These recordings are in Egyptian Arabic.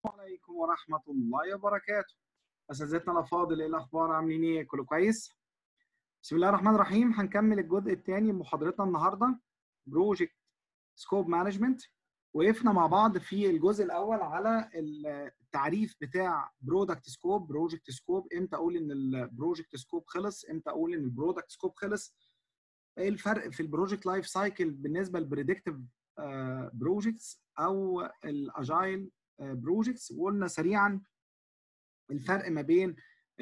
عليكم ورحمة الله وبركاته أساتذتنا الأفاضل إيه الأخبار عاملين إيه كله كويس؟ بسم الله الرحمن الرحيم هنكمل الجزء الثاني من محاضرتنا النهاردة بروجكت سكوب مانجمنت وقفنا مع بعض في الجزء الأول على التعريف بتاع برودكت سكوب بروجكت سكوب إمتى أقول إن البروجكت سكوب خلص إمتى أقول إن البرودكت سكوب خلص إيه الفرق في البروجكت لايف سايكل بالنسبة للبريدكتيف بروجكتس أو الأجايل بروجكتس وقلنا سريعا الفرق ما بين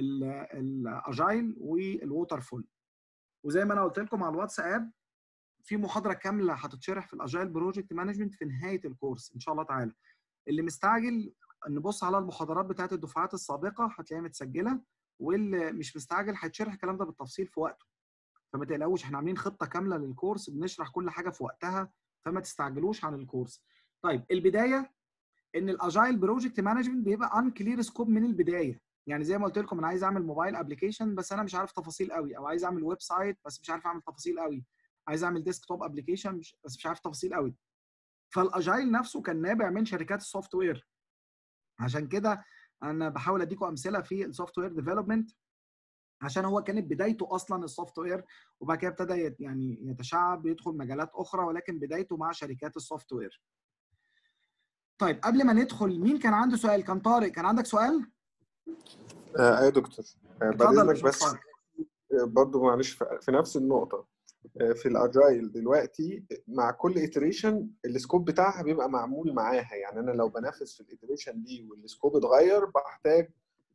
الاجايل والووتر فول وزي ما انا قلت لكم على الواتساب في محاضره كامله هتتشرح في الاجايل بروجكت مانجمنت في نهايه الكورس ان شاء الله تعالى اللي مستعجل نبص على المحاضرات بتاعت الدفعات السابقه هتلاقيها متسجله واللي مش مستعجل هيتشرح الكلام ده بالتفصيل في وقته فما تقلقوش احنا عاملين خطه كامله للكورس بنشرح كل حاجه في وقتها فما تستعجلوش عن الكورس طيب البدايه ان الاجايل بروجكت مانجمنت بيبقى ان كلير سكوب من البدايه يعني زي ما قلت لكم انا عايز اعمل موبايل ابلكيشن بس انا مش عارف تفاصيل قوي او عايز اعمل ويب سايت بس مش عارف اعمل تفاصيل قوي عايز اعمل ديسك توب ابلكيشن بس مش عارف تفاصيل قوي فالاجايل نفسه كان نابع من شركات السوفت وير عشان كده انا بحاول اديكم امثله في السوفت وير ديفلوبمنت عشان هو كانت بدايته اصلا السوفت وير وبعد كده ابتدى يعني يتشعب يدخل مجالات اخرى ولكن بدايته مع شركات السوفت وير طيب قبل ما ندخل مين كان عنده سؤال كان طارق كان عندك سؤال آه يا دكتور آه بعد اتفضل يا اذنك بس باشمهندس. آه، برضو معلش في في نفس النقطة آه، في الاجايل دلوقتي مع كل اتريشن السكوب بتاعها بيبقى معمول معاها يعني انا لو بنفذ في الاتريشن دي والسكوب اتغير بحتاج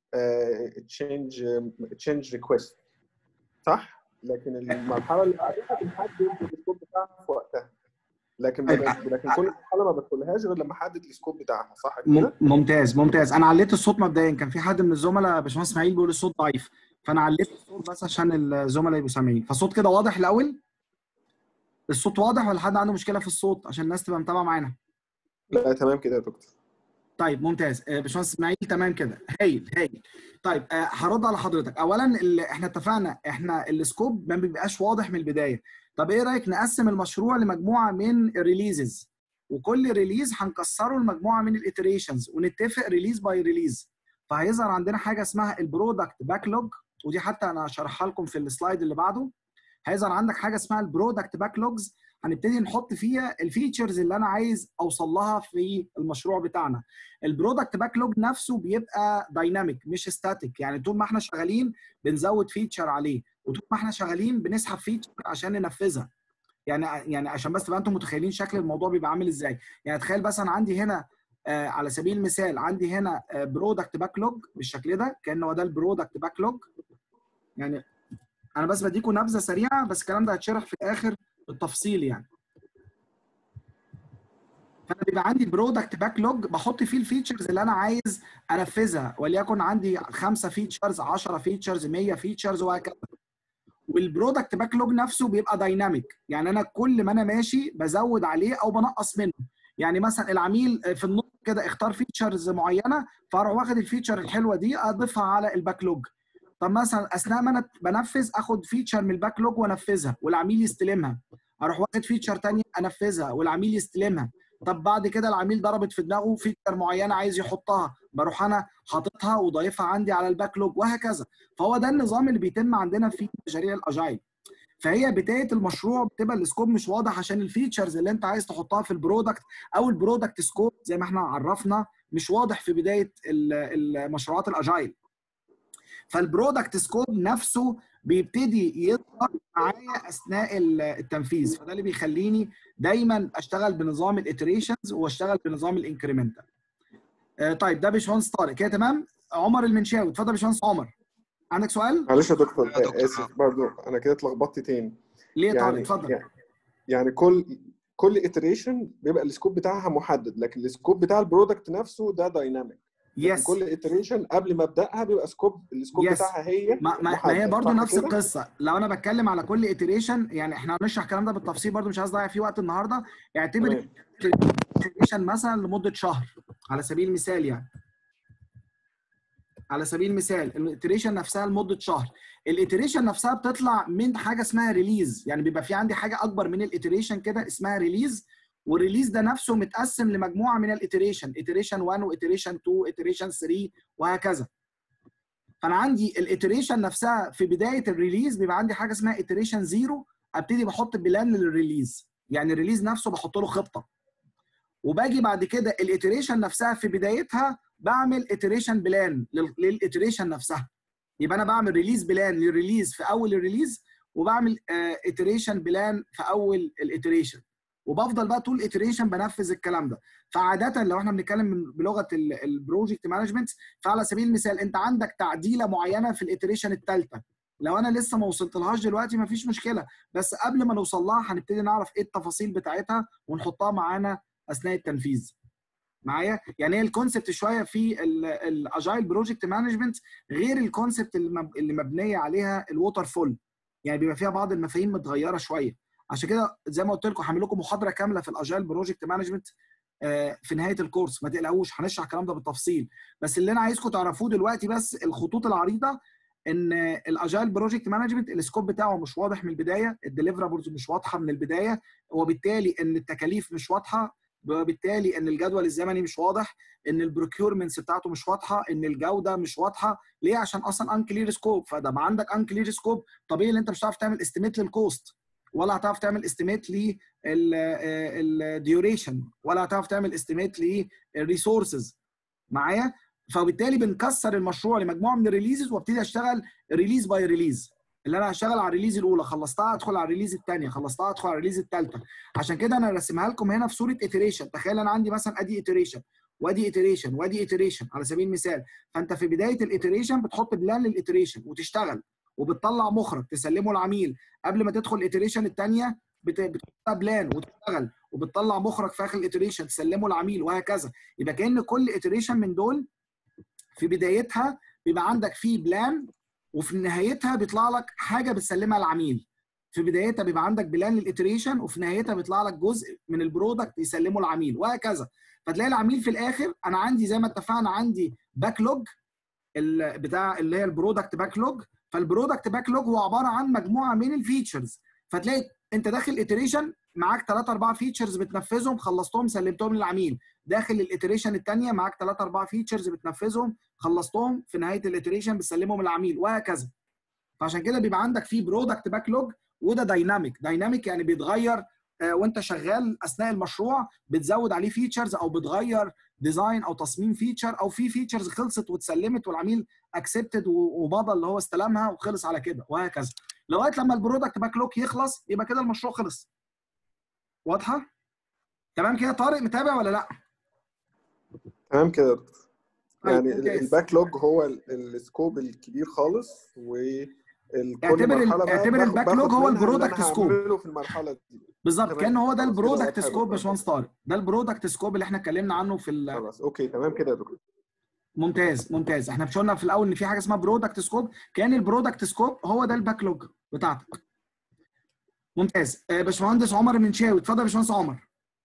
تشينج تشينج ريكويست صح؟ لكن المرحلة اللي بعدها بنحدد السكوب بتاعها في وقتها لكن طيب. لكن كل مرحلة ما بدخلهاش غير لما احدد السكوب بتاعها صح مم- كده؟ ممتاز ممتاز انا عليت الصوت مبدئيا كان في حد من الزملاء باشمهندس اسماعيل بيقول الصوت ضعيف فانا عليت الصوت بس عشان الزملاء يبقوا سامعين فالصوت كده واضح الاول الصوت واضح ولا حد عنده مشكله في الصوت عشان الناس تبقى متابعه معانا لا تمام كده يا دكتور طيب ممتاز آه، باشمهندس اسماعيل تمام كده هايل هايل طيب آه، هرد على حضرتك اولا ال- احنا اتفقنا احنا السكوب ما بيبقاش واضح من البدايه طب ايه رايك نقسم المشروع لمجموعه من الريليزز وكل ريليز هنكسره لمجموعه من الاتريشنز ونتفق ريليز باي ريليز فهيظهر عندنا حاجه اسمها البرودكت باكلوج ودي حتى انا هشرحها لكم في السلايد اللي بعده هيظهر عندك حاجه اسمها البرودكت باكلوجز هنبتدي نحط فيها الفيتشرز اللي انا عايز اوصل لها في المشروع بتاعنا البرودكت باكلوج نفسه بيبقى دايناميك مش ستاتيك يعني طول ما احنا شغالين بنزود فيتشر عليه وطول ما احنا شغالين بنسحب فيتشر عشان ننفذها يعني يعني عشان بس تبقى انتم متخيلين شكل الموضوع بيبقى عامل ازاي يعني تخيل بس انا عندي هنا آه على سبيل المثال عندي هنا برودكت باكلوج بالشكل ده كانه هو ده البرودكت باكلوج يعني انا بس بديكم نبذه سريعه بس الكلام ده هيتشرح في الاخر بالتفصيل يعني فانا بيبقى عندي برودكت باكلوج بحط فيه الفيتشرز اللي انا عايز انفذها وليكن عندي خمسه فيتشرز 10 فيتشرز 100 فيتشرز وهكذا والبرودكت باكلوج نفسه بيبقى دايناميك يعني انا كل ما انا ماشي بزود عليه او بنقص منه يعني مثلا العميل في النص كده اختار فيتشرز معينه فاروح واخد الفيتشر الحلوه دي اضيفها على الباكلوج طب مثلا اثناء ما انا بنفذ اخد فيتشر من الباكلوج وانفذها والعميل يستلمها اروح واخد فيتشر تانية انفذها والعميل يستلمها طب بعد كده العميل ضربت في دماغه فيتشر معينه عايز يحطها بروح انا حاططها وضايفها عندي على الباكلوج وهكذا فهو ده النظام اللي بيتم عندنا في مشاريع الاجايل فهي بدايه المشروع بتبقى السكوب مش واضح عشان الفيتشرز اللي انت عايز تحطها في البرودكت او البرودكت سكوب زي ما احنا عرفنا مش واضح في بدايه ال- المشروعات الاجايل فالبرودكت سكوب نفسه بيبتدي يظهر معايا اثناء ال- التنفيذ فده اللي بيخليني دايما اشتغل بنظام الاتريشنز واشتغل بنظام الانكريمنتال آه، طيب ده باشمهندس طارق كده تمام عمر المنشاوي اتفضل يا باشمهندس عمر عندك سؤال معلش يا دكتور يا دكتور، آه، اسف برضو انا كده اتلخبطت تاني ليه طارق يعني اتفضل يعني- يعني كل كل اتريشن بيبقى السكوب بتاعها محدد لكن السكوب بتاع البرودكت نفسه ده دايناميك يس كل اتريشن قبل ما ابداها بيبقى سكوب السكوب Yes. بتاعها هي ما, ما, ما محدد، هي برضو صح نفس كده؟ القصه لو انا بتكلم على كل iteration يعني احنا هنشرح الكلام ده بالتفصيل برضو مش عايز اضيع فيه وقت النهارده اعتبر تمام. iteration مثلا لمده شهر على سبيل المثال يعني على سبيل المثال الاتريشن نفسها لمده شهر الاتريشن نفسها بتطلع من حاجه اسمها ريليز يعني بيبقى في عندي حاجه اكبر من الاتريشن كده اسمها ريليز والريليز ده نفسه متقسم لمجموعه من الاتريشن اتريشن 1 واتريشن 2 اتريشن 3 وهكذا فانا عندي الاتريشن نفسها في بدايه الريليز بيبقى عندي حاجه اسمها اتريشن 0 ابتدي بحط بلان للريليز يعني الريليز نفسه بحط له خطه وباجي بعد كده الاتريشن نفسها في بدايتها بعمل اتريشن بلان للاتريشن نفسها يبقى انا بعمل ريليز بلان للريليز في اول الريليز وبعمل اتريشن بلان في اول الاتريشن وبفضل بقى طول اتريشن بنفذ الكلام ده فعاده لو احنا بنتكلم بلغه البروجكت مانجمنت فعلى سبيل المثال انت عندك تعديله معينه في الاتريشن الثالثه لو انا لسه ما وصلتلهاش دلوقتي ما فيش مشكله بس قبل ما نوصل لها هنبتدي نعرف ايه التفاصيل بتاعتها ونحطها معانا اثناء التنفيذ معايا يعني هي الكونسبت شويه في الاجايل بروجكت مانجمنت غير الكونسبت اللي مبنيه عليها الووتر فول يعني بيبقى فيها بعض المفاهيم متغيره شويه عشان كده زي ما قلت لكم هعمل لكم محاضره كامله في الاجايل بروجكت مانجمنت في نهايه الكورس ما تقلقوش هنشرح الكلام ده بالتفصيل بس اللي انا عايزكم تعرفوه دلوقتي بس الخطوط العريضه ان الاجايل بروجكت مانجمنت السكوب بتاعه مش واضح من البدايه الديليفرابلز مش واضحه من البدايه وبالتالي ان التكاليف مش واضحه وبالتالي ان الجدول الزمني مش واضح ان البروكيورمنتس بتاعته مش واضحه ان الجوده مش واضحه ليه عشان اصلا انكلير سكوب فده ما عندك انكلير سكوب طبيعي ان انت مش هتعرف تعمل استيميت للكوست ولا هتعرف تعمل استيميت للديوريشن ولا هتعرف تعمل استيميت للريسورسز معايا فبالتالي بنكسر المشروع لمجموعه من الريليزز وابتدي اشتغل ريليز باي ريليز اللي انا هشتغل على الريليز الاولى خلصتها ادخل على الريليز الثانيه خلصتها ادخل على الريليز الثالثه عشان كده انا راسمها لكم هنا في صوره اتريشن تخيل انا عندي مثلا ادي اتريشن وادي اتريشن وادي اتريشن على سبيل المثال فانت في بدايه الاتريشن بتحط بلان للاتريشن وتشتغل وبتطلع مخرج تسلمه العميل قبل ما تدخل الاتريشن الثانيه بتحط بلان وتشتغل وبتطلع مخرج في اخر الاتريشن تسلمه العميل وهكذا يبقى كان كل اتريشن من دول في بدايتها بيبقى عندك فيه بلان وفي نهايتها بيطلع لك حاجه بتسلمها العميل في بدايتها بيبقى عندك بلان للاتريشن وفي نهايتها بيطلع لك جزء من البرودكت يسلمه العميل وهكذا فتلاقي العميل في الاخر انا عندي زي ما اتفقنا عندي باك لوج بتاع اللي هي البرودكت باك لوج فالبرودكت باك لوج هو عباره عن مجموعه من الفيتشرز فتلاقي انت داخل اتريشن معاك 3 4 فيتشرز بتنفذهم خلصتهم سلمتهم للعميل داخل الاتريشن الثانيه معاك 3 4 فيتشرز بتنفذهم خلصتهم في نهايه الاتريشن بتسلمهم للعميل وهكذا فعشان كده بيبقى عندك في برودكت باك لوج وده دايناميك دايناميك يعني بيتغير آه وانت شغال اثناء المشروع بتزود عليه فيتشرز او بتغير ديزاين او تصميم فيتشر او في فيتشرز خلصت واتسلمت والعميل اكسبتد ومضى اللي هو استلمها وخلص على كده وهكذا لغايه لما البرودكت باك لوج يخلص يبقى كده المشروع خلص واضحه تمام كده طارق متابع ولا لا تمام كده يا دكتور يعني الباك لوج هو السكوب الكبير خالص و اعتبر اعتبر الباك لوج هو البرودكت سكوب في المرحله دي بالظبط كان هو ده البرودكت سكوب يا باشمهندس طارق ده البرودكت سكوب اللي احنا اتكلمنا عنه في ال... خلاص اوكي تمام كده يا دكتور ممتاز ممتاز احنا مش قلنا في الاول ان في حاجه اسمها برودكت سكوب كان البرودكت سكوب هو ده الباك لوج بتاعتك ممتاز باشمهندس عمر منشاوي اتفضل يا باشمهندس عمر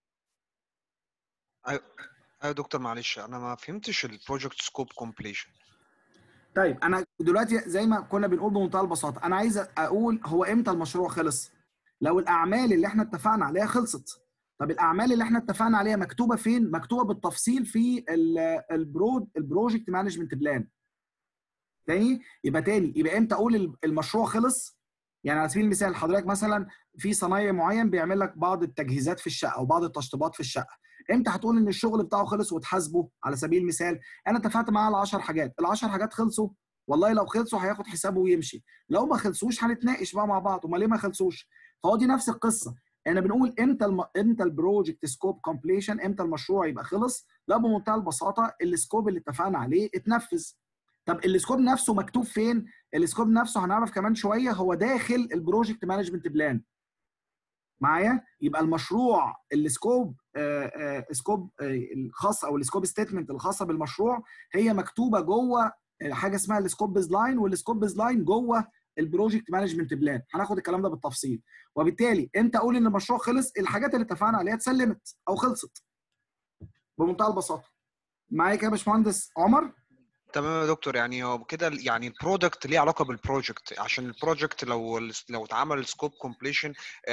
ايوه ايوه دكتور معلش انا ما فهمتش البروجكت سكوب كومبليشن طيب انا دلوقتي زي ما كنا بنقول بمنتهى البساطه انا عايز اقول هو امتى المشروع خلص لو الاعمال اللي احنا اتفقنا عليها خلصت طب الاعمال اللي احنا اتفقنا عليها مكتوبه فين مكتوبه بالتفصيل في البرود البروجكت مانجمنت بلان تاني يبقى تاني يبقى امتى اقول المشروع خلص يعني على سبيل المثال حضرتك مثلا في صنايعي معين بيعمل لك بعض التجهيزات في الشقه او بعض التشطيبات في الشقه امتى هتقول ان الشغل بتاعه خلص وتحاسبه على سبيل المثال انا اتفقت معاه على 10 حاجات ال 10 حاجات خلصوا والله لو خلصوا هياخد حسابه ويمشي لو ما خلصوش هنتناقش بقى مع بعض امال ليه ما خلصوش فهو دي نفس القصه احنا بنقول امتى الم... امتى البروجكت سكوب كومبليشن امتى المشروع يبقى خلص لا بمنتهى البساطه السكوب اللي اتفقنا عليه اتنفذ طب السكوب نفسه مكتوب فين السكوب نفسه هنعرف كمان شويه هو داخل البروجكت مانجمنت بلان معايا يبقى المشروع السكوب آه آه سكوب آه الخاص او السكوب ستيتمنت الخاصه بالمشروع هي مكتوبه جوه حاجه اسمها السكوب بيز لاين والسكوب بيز لاين جوه البروجكت مانجمنت بلان هناخد الكلام ده بالتفصيل وبالتالي انت قول ان المشروع خلص الحاجات اللي اتفقنا عليها اتسلمت او خلصت بمنتهى البساطه معايا كده يا باشمهندس عمر تمام يا دكتور يعني هو كده ال- يعني البرودكت ليه علاقه بالبروجكت عشان البروجكت لو ال- لو اتعمل سكوب كومبليشن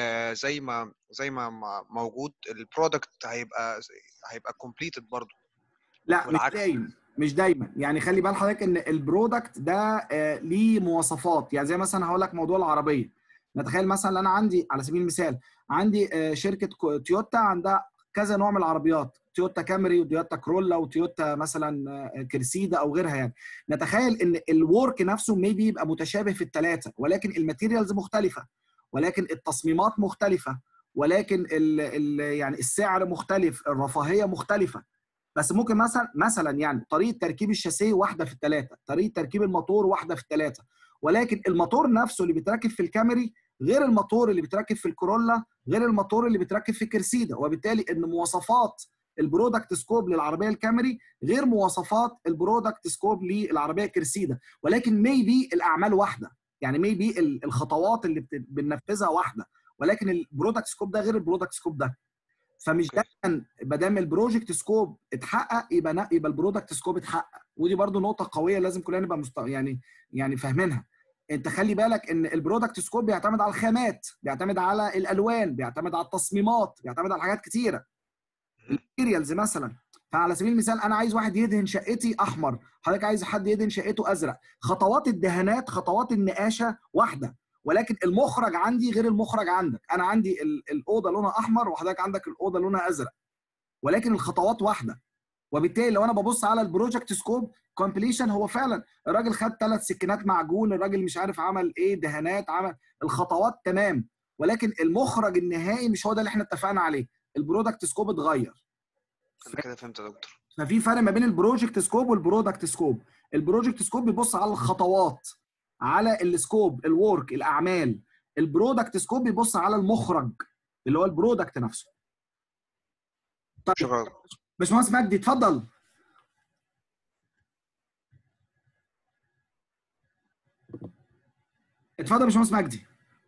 زي ما زي ما ما موجود البرودكت هيبقى هيبقى كومبليتد برضه لا مش والعكس. دايما مش دايما يعني خلي بال حضرتك ان البرودكت ده آه، ليه مواصفات يعني زي مثلا هقول لك موضوع العربيه نتخيل مثلا انا عندي على سبيل المثال عندي آه، شركه كو- تويوتا عندها كذا نوع من العربيات تويوتا كامري وتويوتا كرولا وتويوتا مثلا آه، كرسيدا او غيرها يعني نتخيل ان الورك نفسه ميبي يبقى متشابه في الثلاثه ولكن الماتيريالز مختلفه ولكن التصميمات مختلفه ولكن ال ال يعني السعر مختلف الرفاهيه مختلفه بس ممكن مثلا مثلا يعني طريقه تركيب الشاسيه واحده في الثلاثه طريقه تركيب الموتور واحده في الثلاثه ولكن الموتور نفسه اللي بيتركب في الكامري غير الموتور اللي بيتركب في الكورولا غير الموتور اللي بيتركب في الكرسيدا وبالتالي ان مواصفات البرودكت سكوب للعربيه الكامري غير مواصفات البرودكت سكوب للعربيه الكرسيدا ولكن ميبي الاعمال واحده يعني ميبي الخطوات اللي بت- بننفذها واحده ولكن البرودكت سكوب ده غير البرودكت سكوب ده فمش أوكي. دايما ما دام البروجكت سكوب اتحقق يبقى نا- يبقى البرودكت سكوب اتحقق ودي برضو نقطه قويه لازم كلنا نبقى مست... يعني يعني فاهمينها انت خلي بالك ان البرودكت سكوب بيعتمد على الخامات بيعتمد على الالوان بيعتمد على التصميمات بيعتمد على حاجات كتيره الماتيريالز مثلا فعلى سبيل المثال انا عايز واحد يدهن شقتي احمر حضرتك عايز حد يدهن شقته ازرق خطوات الدهانات خطوات النقاشه واحده ولكن المخرج عندي غير المخرج عندك انا عندي ال- الاوضه لونها احمر وحضرتك عندك الاوضه لونها ازرق ولكن الخطوات واحده وبالتالي لو انا ببص على البروجكت سكوب كومبليشن هو فعلا الراجل خد ثلاث سكينات معجون الراجل مش عارف عمل ايه دهانات عمل الخطوات تمام ولكن المخرج النهائي مش هو ده اللي احنا اتفقنا عليه البرودكت سكوب اتغير انا كده فهمت يا دكتور ففي فرق ما بين البروجكت سكوب والبرودكت سكوب البروجكت سكوب بيبص على الخطوات على السكوب الورك الاعمال البرودكت سكوب بيبص على المخرج اللي هو البرودكت نفسه طيب شكرا باشمهندس مجدي اتفضل اتفضل يا باشمهندس مجدي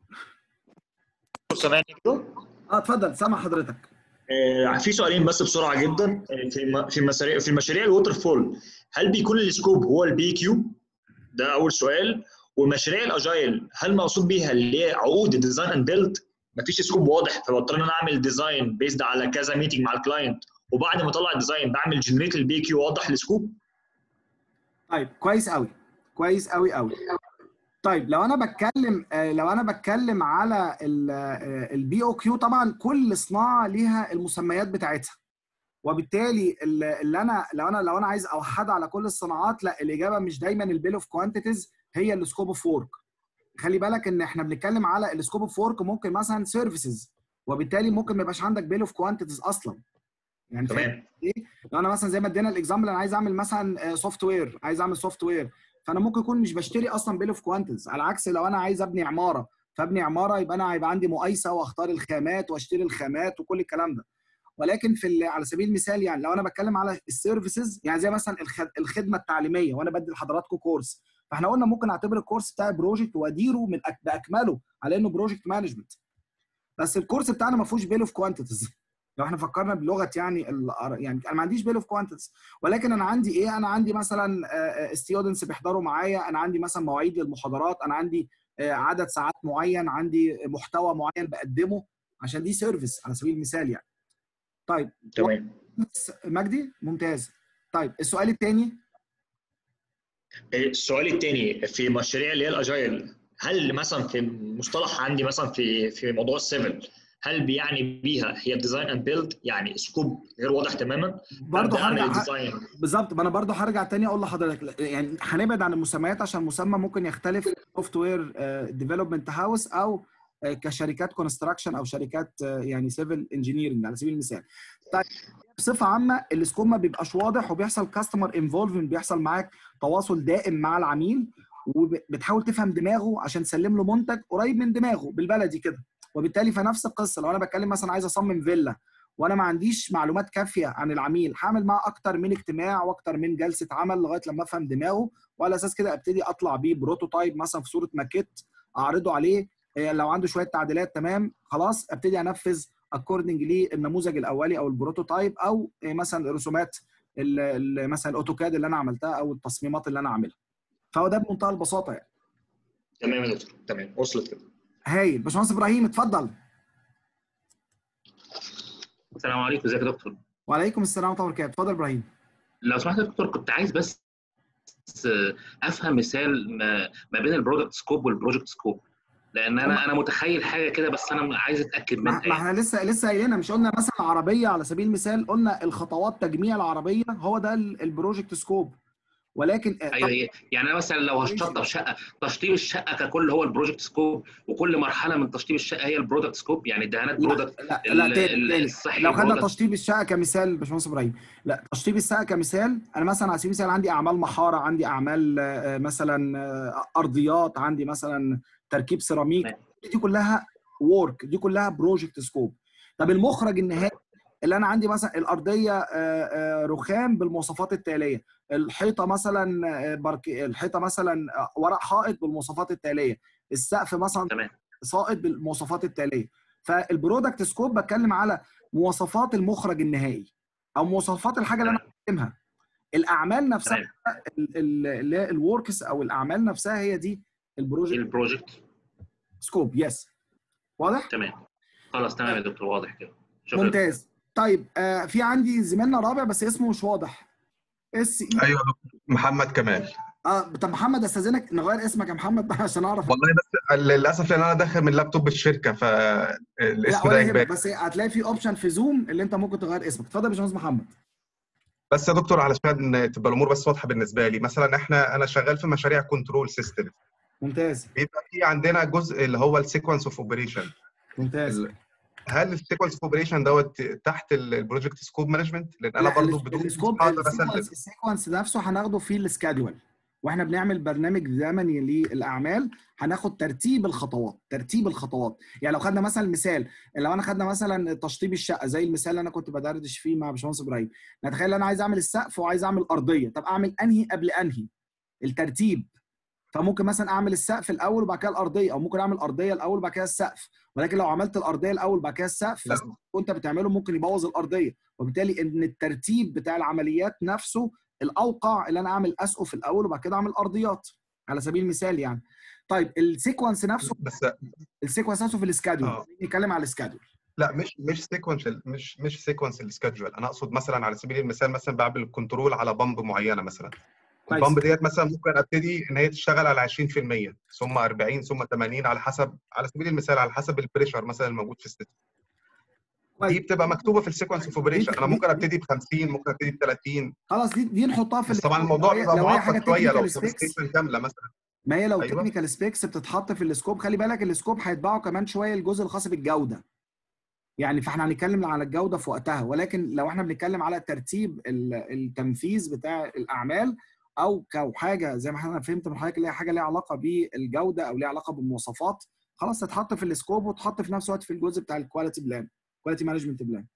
سامعني كده؟ اه اتفضل سامع حضرتك آه، في سؤالين بس بسرعه جدا آه، في م- في مشاريع في المشاريع الووتر فول هل بيكون السكوب هو البي كيو؟ ده اول سؤال ومشاريع الاجايل هل مقصود بيها اللي هي عقود الديزاين اند بيلد مفيش سكوب واضح فبضطر ان انا اعمل ديزاين بيزد على كذا ميتنج مع الكلاينت وبعد ما اطلع الديزاين بعمل جنريت البي كيو واضح للسكوب طيب كويس قوي كويس قوي قوي طيب لو انا بتكلم آه، لو انا بتكلم على البي او كيو طبعا كل صناعه ليها المسميات بتاعتها وبالتالي ال- اللي انا لو انا لو انا عايز اوحدها على كل الصناعات لا الاجابه مش دايما البيل اوف كوانتيتيز هي السكوب اوف وورك خلي بالك ان احنا بنتكلم على السكوب اوف وورك ممكن مثلا سيرفيسز وبالتالي ممكن ما يبقاش عندك بيل اوف كوانتيتيز اصلا يعني فاهم تمام لو انا مثلا زي ما ادينا الاكزامبل انا عايز اعمل مثلا سوفت وير عايز اعمل سوفت وير فانا ممكن اكون مش بشتري اصلا بيل اوف كوانتز على عكس لو انا عايز ابني عماره فابني عماره يبقى انا هيبقى عندي مقايسه واختار الخامات واشتري الخامات وكل الكلام ده ولكن في ال- على سبيل المثال يعني لو انا بتكلم على السيرفيسز يعني زي مثلا الخد- الخدمه التعليميه وانا بدي لحضراتكم كورس فاحنا قلنا ممكن اعتبر الكورس بتاعي بروجكت واديره من أك- باكمله على انه بروجكت مانجمنت بس الكورس بتاعنا ما فيهوش بيل اوف كوانتيتيز لو احنا فكرنا بلغه يعني ال- يعني انا ما عنديش بيل اوف كوانتيتيز ولكن انا عندي ايه انا عندي مثلا ستودنتس بيحضروا معايا انا عندي مثلا مواعيد للمحاضرات انا عندي آه، عدد ساعات معين عندي محتوى معين بقدمه عشان دي سيرفيس على سبيل المثال يعني طيب تمام بس- مجدي ممتاز طيب السؤال الثاني السؤال الثاني في مشاريع اللي هي الاجايل هل مثلا في مصطلح عندي مثلا في في موضوع السيفل هل بيعني بيها هي ديزاين اند بيلد يعني سكوب غير واضح تماما برضه أبدأ اعمل هرجع الديزاين بالظبط ما انا برضه هرجع تاني اقول لحضرتك يعني هنبعد عن المسميات عشان المسمى ممكن يختلف سوفت وير ديفلوبمنت هاوس او آه، كشركات كونستراكشن او شركات آه، يعني سيفل انجينيرنج على سبيل المثال. طيب بصفه عامه السكوب ما بيبقاش واضح وبيحصل كاستمر انفولفمنت بيحصل معاك تواصل دائم مع العميل وبتحاول تفهم دماغه عشان تسلم له منتج قريب من دماغه بالبلدي كده وبالتالي فنفس القصه لو انا بتكلم مثلا عايز اصمم فيلا وانا ما عنديش معلومات كافيه عن العميل هعمل معاه اكتر من اجتماع واكتر من جلسه عمل لغايه لما افهم دماغه وعلى اساس كده ابتدي اطلع بيه بروتوتايب مثلا في صوره ماكيت اعرضه عليه إيه، لو عنده شويه تعديلات تمام خلاص ابتدي انفذ اكوردنج للنموذج الاولي او البروتوتايب او إيه، مثلا رسومات ال- ال- مثلا الاوتوكاد اللي انا عملتها او التصميمات اللي انا عاملها فهو ده بمنتهى البساطه يعني تمام يا دكتور تمام وصلت كده هايل باشمهندس ابراهيم اتفضل السلام عليكم ازيك يا دكتور وعليكم السلام ورحمه الله وبركاته اتفضل ابراهيم لو سمحت يا دكتور كنت عايز بس افهم مثال ما, ما بين البرودكت سكوب والبروجكت سكوب لان انا انا متخيل حاجه كده بس انا عايز اتاكد ما منها ما يعني. احنا لسه لسه قايلينها مش قلنا مثلا عربيه على سبيل المثال قلنا الخطوات تجميع العربيه هو ده ال- البروجكت سكوب ولكن آه، ايوه هي يعني انا مثلا لو هشطب شقه تشطيب الشقه ككل هو البروجكت سكوب وكل مرحله من تشطيب الشقه هي البرودكت سكوب يعني الدهانات لا برودكت لا, ال- لا تاني ال- تاني الصحي لو خدنا برودكت. تشطيب الشقه كمثال باشمهندس ابراهيم لا تشطيب الشقه كمثال انا مثلا على سبيل المثال عندي اعمال محاره عندي اعمال آه، مثلا آه، ارضيات عندي مثلا تركيب سيراميك تمام. دي كلها وورك دي كلها بروجكت سكوب طب المخرج النهائي اللي انا عندي مثلا الارضيه آه، آه، رخام بالمواصفات التاليه الحيطه مثلا آه، برك... الحيطه مثلا آه، ورق حائط بالمواصفات التاليه السقف مثلا تمام سائط بالمواصفات التاليه فالبرودكت سكوب بتكلم على مواصفات المخرج النهائي او مواصفات الحاجه اللي انا بقدمها الاعمال نفسها تمام ال- ال- اللي هي الوركس او الاعمال نفسها هي دي البروجكت البروجكت سكوب يس واضح تمام خلاص تمام يا دكتور واضح كده شكرا ممتاز طيب آه في عندي زميلنا رابع بس اسمه مش واضح اس اي ايوه يا دكتور محمد كمال اه طب محمد استاذنك نغير اسمك يا محمد بقى عشان اعرف والله بس للاسف لان انا داخل من لابتوب الشركه لا فالاسم ولا ده يهمك اجباري بس هتلاقي في اوبشن في زوم اللي انت ممكن تغير اسمك اتفضل يا باشمهندس محمد بس يا دكتور علشان تبقى الامور بس واضحه بالنسبه لي مثلا احنا انا شغال في مشاريع كنترول سيستم ممتاز بيبقى في عندنا جزء اللي هو السيكونس اوف اوبريشن ممتاز هل السيكونس اوف اوبريشن دوت تحت البروجكت سكوب مانجمنت لان انا لا، برضو ال- بدون السكوب هقدر السيكونس اسلم السيكونس نفسه هناخده في السكادول واحنا بنعمل برنامج زمني للاعمال هناخد ترتيب الخطوات ترتيب الخطوات يعني لو خدنا مثلا مثال لو انا خدنا مثلا تشطيب الشقه زي المثال اللي انا كنت بدردش فيه مع باشمهندس ابراهيم نتخيل انا عايز اعمل السقف وعايز اعمل ارضيه طب اعمل انهي قبل انهي الترتيب فممكن مثلا اعمل السقف الاول وبعد كده الارضيه او ممكن اعمل ارضيه الاول وبعد كده السقف ولكن لو عملت الارضيه الاول وبعد كده السقف لا. وانت بتعمله ممكن يبوظ الارضيه وبالتالي ان الترتيب بتاع العمليات نفسه الاوقع اللي انا اعمل اسقف الاول وبعد كده اعمل ارضيات على سبيل المثال يعني طيب السيكونس نفسه بس السيكونس نفسه في السكادول آه. نتكلم على السكادول لا مش مش سيكونس مش مش سيكونس السكادجول انا اقصد مثلا على سبيل المثال مثلا بعمل كنترول على بامب معينه مثلا كويس. البامب ديت مثلا ممكن ابتدي ان هي تشتغل على 20% ثم 40 ثم 80 على حسب على سبيل المثال على حسب البريشر مثلا الموجود في السيستم دي كويس بتبقى مكتوبه في السيكونس اوف اوبريشن انا ممكن ابتدي ب 50 ممكن ابتدي ب 30 خلاص دي دي نحطها في بس ال- طبعا الموضوع لو هي- بيبقى لو هي حاجه معقد شويه لو تكنيكال سبيكس سبيسيفيكيشن كامله مثلا ما هي لو أيوة. تكنيكال سبيكس بتتحط في السكوب خلي بالك السكوب هيتباعوا كمان شويه الجزء الخاص بالجوده يعني فاحنا هنتكلم على الجوده في وقتها ولكن لو احنا بنتكلم على ترتيب ال- التنفيذ بتاع الاعمال او كحاجه زي ما احنا فهمت من حضرتك اللي هي حاجه ليها علاقه بالجوده او ليها علاقه بالمواصفات خلاص تتحط في السكوب وتحط في نفس الوقت في الجزء بتاع الكواليتي بلان كواليتي مانجمنت بلان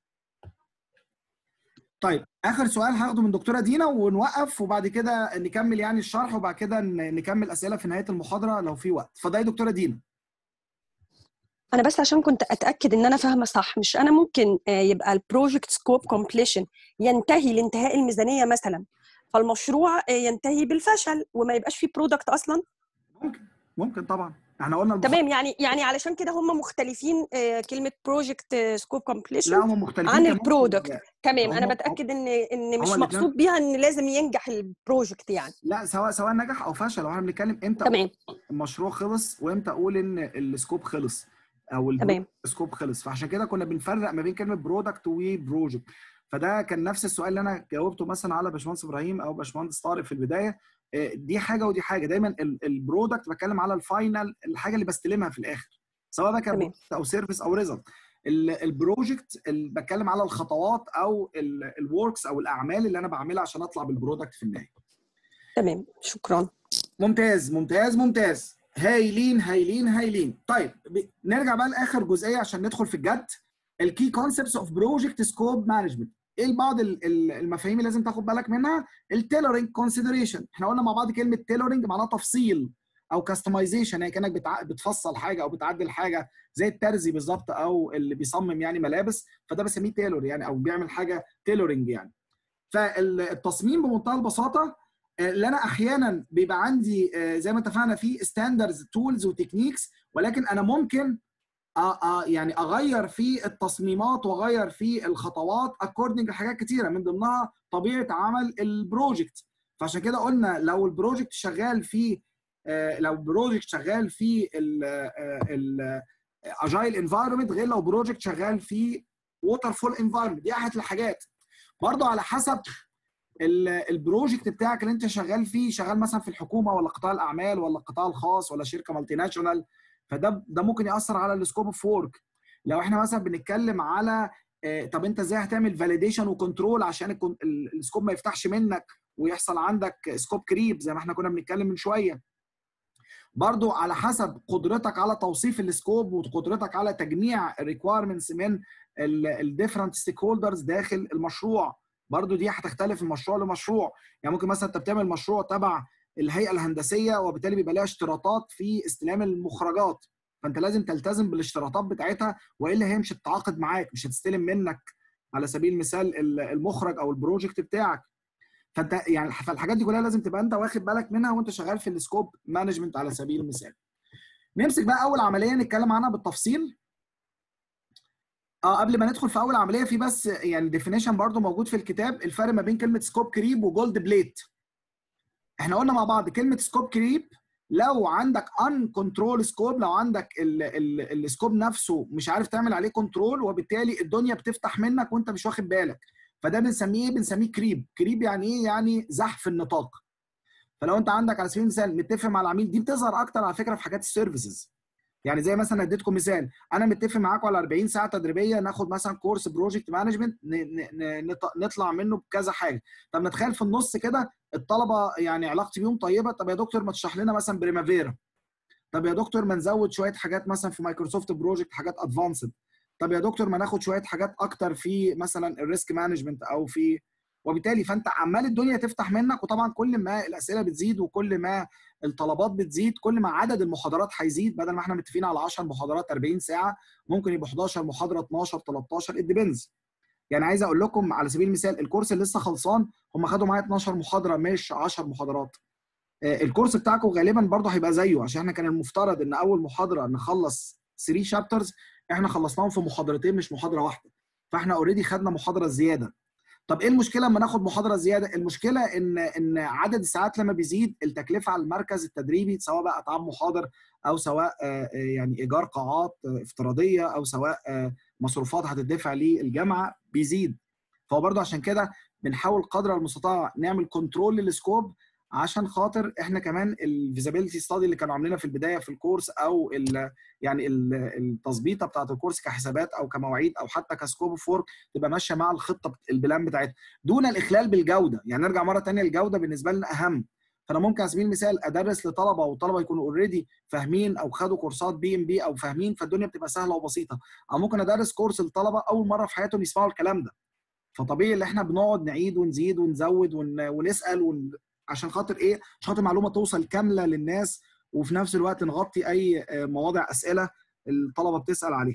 طيب اخر سؤال هاخده من دكتوره دينا ونوقف وبعد كده نكمل يعني الشرح وبعد كده ن- نكمل اسئله في نهايه المحاضره لو في وقت اتفضلي دكتوره دينا انا بس عشان كنت اتاكد ان انا فاهمه صح مش انا ممكن آه، يبقى البروجكت سكوب كومبليشن ينتهي لانتهاء الميزانيه مثلا فالمشروع آه، ينتهي بالفشل وما يبقاش فيه برودكت اصلا ممكن ممكن طبعا احنا قلنا المخ... تمام يعني يعني علشان كده هم مختلفين آه، كلمه بروجكت سكوب لا كومبليشن هم مختلفين عن كمان في البرودكت. ال- تمام انا هم- بتاكد ان ان مش هو الاتنين- مقصود بيها ان لازم ينجح البروجكت يعني لا سواء سواء نجح او فشل واحنا بنتكلم امتى تمام المشروع خلص وامتى اقول ان السكوب خلص او تمام السكوب خلص فعشان كده كنا بنفرق ما بين كلمه برودكت وبروجكت فده كان نفس السؤال اللي انا جاوبته مثلا على باشمهندس ابراهيم او باشمهندس طارق في البدايه آه، دي حاجه ودي حاجه دايما ال- البرودكت بتكلم على الفاينل الحاجه اللي بستلمها في الاخر سواء ده كان تمام. product او سيرفيس او ريزلت البروجكت اللي بتكلم على الخطوات او الوركس او الاعمال اللي انا بعملها عشان اطلع بالبرودكت في النهايه تمام شكرا ممتاز ممتاز ممتاز هايلين هايلين هايلين طيب ب- نرجع بقى لاخر جزئيه عشان ندخل في الجد الكي كونسبتس اوف بروجكت سكوب مانجمنت ايه بعض ال- ال- المفاهيم اللي لازم تاخد بالك منها التيلورنج كونسيدريشن احنا قلنا مع بعض كلمه تيلورنج معناها تفصيل او كاستمايزيشن يعني كانك بتع... بتفصل حاجه او بتعدل حاجه زي الترزي بالظبط او اللي بيصمم يعني ملابس فده بسميه تيلور يعني او بيعمل حاجه تيلورنج يعني فالتصميم بمنتهى البساطه آه، اللي انا احيانا بيبقى عندي آه، زي ما اتفقنا في ستاندرز تولز وتكنيكس ولكن انا ممكن أ- أ- يعني اغير في التصميمات واغير في الخطوات اكوردنج لحاجات كتيره من ضمنها طبيعه عمل البروجكت فعشان كده قلنا لو البروجكت شغال في آه، لو بروجكت شغال في الاجايل انفايرمنت غير لو بروجكت شغال في ووتر فول انفايرمنت دي احد الحاجات برضو على حسب ال- البروجكت بتاعك اللي انت شغال فيه شغال مثلا في الحكومه ولا قطاع الاعمال ولا القطاع الخاص ولا شركه مالتي ناشونال فده ده ممكن ياثر على السكوب اوف وورك لو احنا مثلا بنتكلم على آه، طب انت ازاي هتعمل فاليديشن وكنترول عشان الكون- ال- السكوب ما يفتحش منك ويحصل عندك سكوب كريب زي ما احنا كنا بنتكلم من شويه برضو على حسب قدرتك على توصيف السكوب وقدرتك على تجميع الريكويرمنتس من الديفرنت ستيك هولدرز داخل المشروع برضو دي هتختلف من مشروع لمشروع يعني ممكن مثلا انت بتعمل مشروع تبع الهيئه الهندسيه وبالتالي بيبقى لها اشتراطات في استلام المخرجات فانت لازم تلتزم بالاشتراطات بتاعتها والا هي مش هتتعاقد معاك مش هتستلم منك على سبيل المثال ال- المخرج او البروجكت بتاعك فانت يعني فالحاجات دي كلها لازم تبقى انت واخد بالك منها وانت شغال في السكوب مانجمنت على سبيل المثال نمسك بقى اول عمليه نتكلم عنها بالتفصيل اه قبل ما ندخل في اول عمليه في بس يعني ديفينيشن برضو موجود في الكتاب الفرق ما بين كلمه سكوب كريب وجولد بليت احنا قلنا مع بعض كلمه سكوب كريب لو عندك ان كنترول سكوب لو عندك السكوب نفسه مش عارف تعمل عليه كنترول وبالتالي الدنيا بتفتح منك وانت مش واخد بالك فده بنسميه ايه بنسميه كريب كريب يعني ايه يعني زحف النطاق فلو انت عندك على سبيل المثال متفق مع العميل دي بتظهر اكتر على فكره في حاجات السيرفيسز يعني زي مثلا اديتكم مثال انا متفق معاكم على 40 ساعه تدريبيه ناخد مثلا كورس بروجكت مانجمنت نطلع منه بكذا حاجه طب نتخيل في النص كده الطلبه يعني علاقتي بيهم طيبه طب يا دكتور ما تشرح لنا مثلا بريمافيرا طب يا دكتور ما نزود شويه حاجات مثلا في مايكروسوفت بروجكت حاجات ادفانسد طب يا دكتور ما ناخد شويه حاجات اكتر في مثلا الريسك مانجمنت او في وبالتالي فانت عمال الدنيا تفتح منك وطبعا كل ما الاسئله بتزيد وكل ما الطلبات بتزيد كل ما عدد المحاضرات هيزيد بدل ما احنا متفقين على 10 محاضرات 40 ساعه ممكن يبقى 11 محاضره 12 13 الديبنز يعني عايز اقول لكم على سبيل المثال الكورس اللي لسه خلصان هم خدوا معايا 12 محاضره مش 10 محاضرات آه، الكورس بتاعكم غالبا برضه هيبقى زيه عشان احنا كان المفترض ان اول محاضره نخلص 3 شابترز احنا خلصناهم في محاضرتين مش محاضره واحده فاحنا اوريدي خدنا محاضره زياده طب ايه المشكله لما ناخد محاضره زياده المشكله ان ان عدد الساعات لما بيزيد التكلفه على المركز التدريبي سواء بقى اتعاب محاضر او سواء آه، آه، يعني ايجار قاعات آه، افتراضيه او سواء آه، مصروفات هتدفع للجامعه بيزيد فهو برضه عشان كده بنحاول قدر المستطاع نعمل كنترول للسكوب عشان خاطر احنا كمان الفيزابيلتي ستادي اللي كانوا عاملينها في البدايه في الكورس او ال يعني ال- التظبيطه بتاعه الكورس كحسابات او كمواعيد او حتى كسكوب اوف ورك تبقى ماشيه مع الخطه بت- البلان بتاعتها دون الاخلال بالجوده يعني نرجع مره ثانيه الجوده بالنسبه لنا اهم فانا ممكن على سبيل المثال ادرس لطلبه والطلبه يكونوا اوريدي فاهمين او خدوا كورسات بي ام بي او فاهمين فالدنيا بتبقى سهله وبسيطه او ممكن ادرس كورس لطلبه اول مره في حياتهم يسمعوا الكلام ده فطبيعي ان احنا بنقعد نعيد ونزيد ونزود ون... ونسال ون... عشان خاطر ايه عشان خاطر المعلومه توصل كامله للناس وفي نفس الوقت نغطي اي آه، مواضع اسئله الطلبه بتسال عليها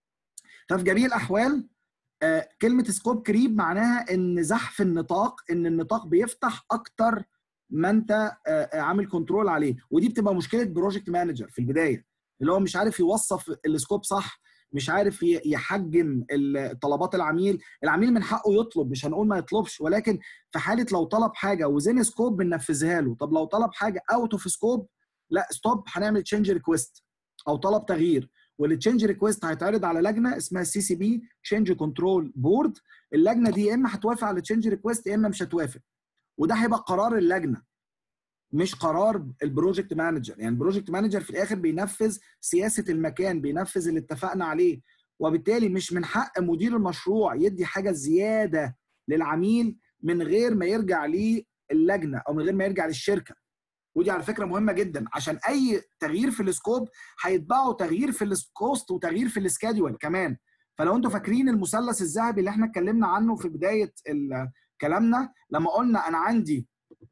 ففي جميع الاحوال آه، كلمه سكوب كريب معناها ان زحف النطاق ان النطاق بيفتح اكتر ما انت آه، آه، عامل كنترول عليه ودي بتبقى مشكله بروجكت مانجر في البدايه اللي هو مش عارف يوصف السكوب صح مش عارف ي- يحجم ال- طلبات العميل العميل من حقه يطلب مش هنقول ما يطلبش ولكن في حاله لو طلب حاجه وزين سكوب بننفذها له طب لو طلب حاجه اوت اوف سكوب لا ستوب هنعمل تشينج ريكويست او طلب تغيير والتشينج ريكويست هيتعرض على لجنه اسمها سي سي بي تشينج كنترول بورد اللجنه دي يا اما هتوافق على التشينج ريكويست يا اما مش هتوافق وده هيبقى قرار اللجنه مش قرار البروجكت مانجر يعني البروجكت مانجر في الاخر بينفذ سياسه المكان بينفذ اللي اتفقنا عليه وبالتالي مش من حق مدير المشروع يدي حاجه زياده للعميل من غير ما يرجع للجنه او من غير ما يرجع للشركه ودي على فكره مهمه جدا عشان اي تغيير في السكوب هيتبعه تغيير في الكوست وتغيير في السكادول كمان فلو انتوا فاكرين المثلث الذهبي اللي احنا اتكلمنا عنه في بدايه ال- كلامنا لما قلنا انا عندي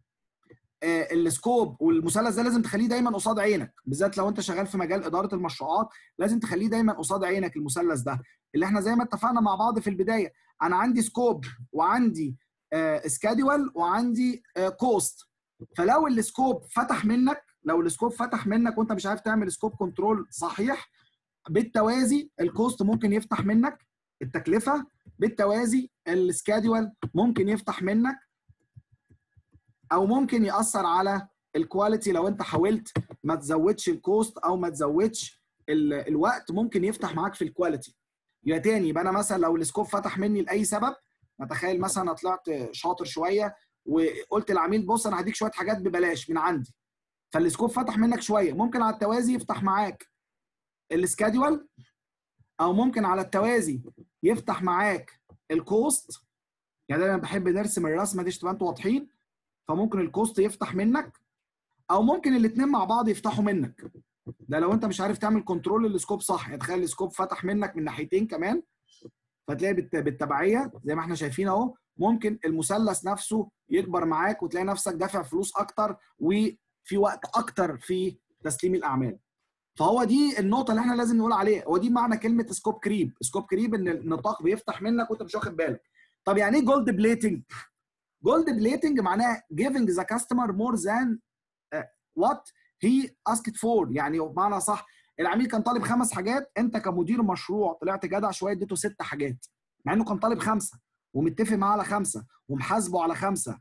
آه، السكوب والمثلث ده لازم تخليه دايما قصاد عينك بالذات لو انت شغال في مجال اداره المشروعات لازم تخليه دايما قصاد عينك المثلث ده اللي احنا زي ما اتفقنا مع بعض في البدايه انا عندي سكوب وعندي سكادول وعندي كوست فلو السكوب فتح منك لو السكوب فتح منك وانت مش عارف تعمل سكوب كنترول صحيح بالتوازي الكوست ممكن يفتح منك التكلفه بالتوازي السكادول ممكن يفتح منك او ممكن ياثر على الكواليتي لو انت حاولت ما تزودش الكوست او ما تزودش ال- الوقت ممكن يفتح معاك في الكواليتي يبقى تاني يبقى انا مثلا لو السكوب فتح مني لاي سبب اتخيل مثلا انا طلعت شاطر شويه وقلت للعميل بص انا هديك شويه حاجات ببلاش من عندي فالسكوب فتح منك شويه ممكن على التوازي يفتح معاك السكادول او ممكن على التوازي يفتح معاك الكوست يعني دايما بحب نرسم الرسمه دي عشان تبقى انتوا واضحين فممكن الكوست يفتح منك او ممكن الاثنين مع بعض يفتحوا منك ده لو انت مش عارف تعمل كنترول للسكوب صح يعني تخيل السكوب فتح منك من ناحيتين كمان فتلاقي بالت- بالتبعيه زي ما احنا شايفين اهو ممكن المثلث نفسه يكبر معاك وتلاقي نفسك دافع فلوس اكتر وفي وقت اكتر في تسليم الاعمال فهو دي النقطه اللي احنا لازم نقول عليها هو دي معنى كلمه سكوب كريب سكوب كريب ان النطاق بيفتح منك وانت مش واخد بالك طب يعني ايه جولد بليتنج جولد بليتنج معناها giving the customer more than uh, what he asked for يعني بمعنى صح العميل كان طالب خمس حاجات انت كمدير مشروع طلعت جدع شويه اديته ست حاجات مع انه كان طالب خمسه ومتفق معاه على خمسه ومحاسبه على خمسه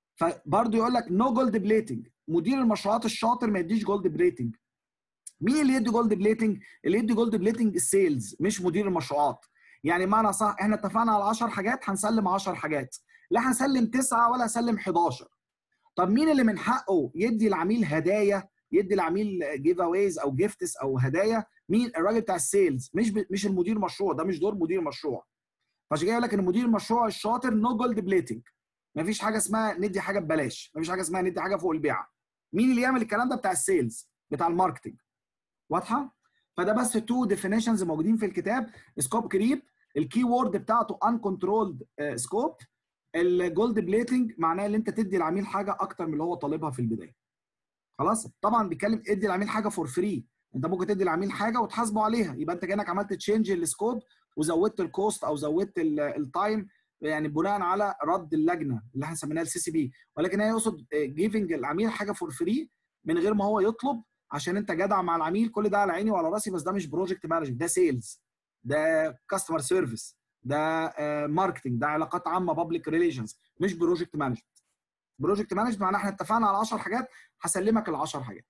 فبرضه يقول لك نو جولد بليتنج مدير المشروعات الشاطر ما يديش جولد بليتنج مين اللي يدي جولد بليتنج؟ اللي يدي جولد بليتنج السيلز مش مدير المشروعات يعني معنى صح احنا اتفقنا على 10 حاجات هنسلم 10 حاجات لا هسلم تسعه ولا هسلم 11 طب مين اللي من حقه يدي العميل هدايا يدي العميل جيف اويز او جيفتس او هدايا مين الراجل بتاع السيلز مش ب... مش المدير مشروع ده مش دور مدير مشروع فعشان كده يقول لك ان مدير المشروع الشاطر نو جولد بليتنج مفيش حاجه اسمها ندي حاجه ببلاش مفيش حاجه اسمها ندي حاجه فوق البيعه مين اللي يعمل الكلام ده بتاع السيلز بتاع الماركتنج واضحه فده بس تو ديفينيشنز موجودين في الكتاب سكوب كريب الكي وورد بتاعته ان كنترولد سكوب الجولد بليتنج معناه ان انت تدي العميل حاجه اكتر من اللي هو طالبها في البدايه خلاص طبعا بيتكلم ادي العميل حاجه فور فري انت ممكن تدي العميل حاجه وتحاسبه عليها يبقى انت كانك عملت تشينج السكوب وزودت الكوست او زودت التايم يعني بناء على رد اللجنه اللي احنا سميناها السي سي بي ولكن هي يقصد جيفنج العميل حاجه فور فري من غير ما هو يطلب عشان انت جدع مع العميل كل ده على عيني وعلى راسي بس ده مش بروجكت مانجمنت ده سيلز ده كاستمر سيرفيس ده ماركتنج ده علاقات عامه بابليك ريليشنز مش بروجكت مانجمنت بروجكت مانجمنت معناه احنا اتفقنا على 10 حاجات هسلمك ال 10 حاجات